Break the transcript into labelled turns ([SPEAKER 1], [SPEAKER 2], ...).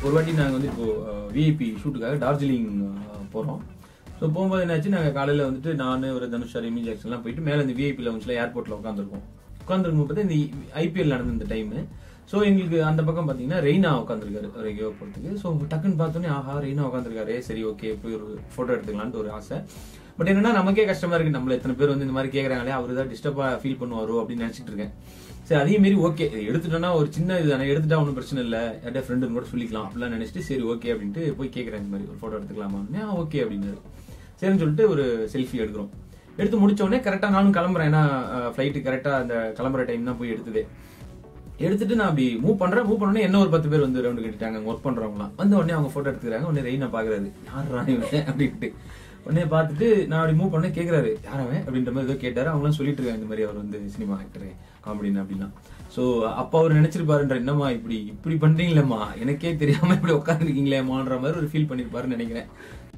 [SPEAKER 1] ஒரு வாட்டி நாங்கள் வந்து இப்போ விஐபி ஷூட்டுக்காக டார்ஜிலிங் போகிறோம் ஸோ போகும்போது என்னாச்சு நாங்கள் காலையில் வந்துட்டு நான் ஒரு தனுஷ் ரிமி ஜாக்சன்லாம் போயிட்டு மேலே இந்த விஐபி லவுன்ஸில் ஏர்போர்ட்டில் உட்காந்துருக்கோம் உட்காந்துருக்கும் பார்த்தா இந்த ஐபிஎல் நடந்த இந்த டைமு ஸோ எங்களுக்கு அந்த பக்கம் பார்த்தீங்கன்னா ரெய்னா உட்காந்துருக்காரு ஒரு எங்கேயோ போகிறதுக்கு ஸோ டக்குன்னு பார்த்தோன்னே ஆஹா ரெய்னா உட்காந்துருக்காரு சரி ஓகே போய் ஒரு ஃபோட்டோ எடுத்துக்கலான்ட்டு ஒரு ஆசை பட் என்னன்னா நமக்கே கஷ்டமா இருக்கு நம்மள எத்தனை பேர் வந்து இந்த மாதிரி கேட்கறாங்களே அவரு தான் டிஸ்டர்பா ஃபீல் பண்ணுவாரோ அப்படின்னு நினைச்சிட்டு இருக்கேன் சரி அதே மாரி ஓகே எடுத்துட்டோம்னா ஒரு சின்ன இது தானே எடுத்துட்டா ஒன்றும் பிரச்சனை இல்லை யார்ட்டே ஃப்ரெண்டு கூட சொல்லிக்கலாம் அப்படிலாம் நினைச்சிட்டு சரி ஓகே அப்படின்ட்டு போய் கேட்கறேன் இந்த மாதிரி ஒரு ஃபோட்டோ எடுத்துக்கலாமா ஓகே அப்படின்னாரு சரின்னு சொல்லிட்டு ஒரு செல்ஃபி எடுக்கிறோம் எடுத்து முடிச்ச உடனே கரெக்டாக நானும் கிளம்புறேன் ஏன்னா ஃப்ளைட்டு கரெக்டாக அந்த கிளம்புற டைம் தான் போய் எடுத்ததே எடுத்துட்டு நான் அப்படி மூவ் பண்றேன் மூவ் பண்ணோடனே என்ன ஒரு பத்து பேர் வந்து ரவுண்டு கட்டிட்டாங்க ஒர்க் பண்றவங்களாம் வந்து உடனே அவங்க போட்டோ எடுத்துக்கிறாங்க உடனே ரெயினா பாக்குறாரு யாரா இவன் அப்படின்ட்டு உடனே பார்த்துட்டு நான் அப்படி மூவ் பண்ண கேக்குறாரு யாரவன் அப்படின்ற மாதிரி ஏதோ கேட்டாரு அவங்களாம் சொல்லிட்டு இருக்காங்க இந்த மாதிரி அவர் வந்து சினிமா ஆக்டரு காமெடின்னு அப்படின்னா சோ அப்ப அவர் நினைச்சிருப்பாருன்ற என்னம்மா இப்படி இப்படி பண்றீங்களேம்மா எனக்கே தெரியாம இப்படி உட்காந்துருக்கீங்களேம்மான்ற மாதிரி ஒரு ஃபீல் பண்ணிருப்பாருன்னு நினைக்கிறேன்